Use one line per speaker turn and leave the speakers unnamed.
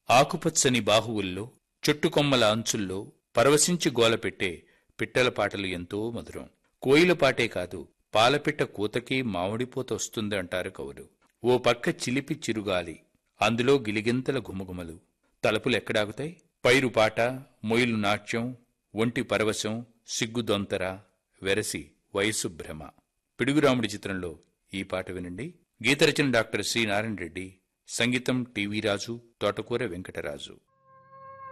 ఆకుపచ్చని బాహువుల్లో చెట్టుకొమ్మల అంచుల్లో పరవశించి గోలపెట్టే పిట్టల పాటలు ఎంతో మధురం కోయిల పాటే కాదు పాలపిట్ట కూతకి మామిడిపోత వస్తుంది అంటారు కవులు ఓ పక్క చిలిపి చిరుగాలి అందులో గిలిగింతల గుమగుమలు తలుపులెక్కడాగుతాయి పైరు పాట మొయిలు నాట్యం ఒంటి పరవశం సిగ్గుదొంతర వెరసి వయసు భ్రమ పిడుగురాముడి చిత్రంలో ఈ పాట వినండి గీతరచన డాక్టర్ సి నారాయణ రెడ్డి సంగీతం టీవీ రాజు తోటకూర వెంకటరాజు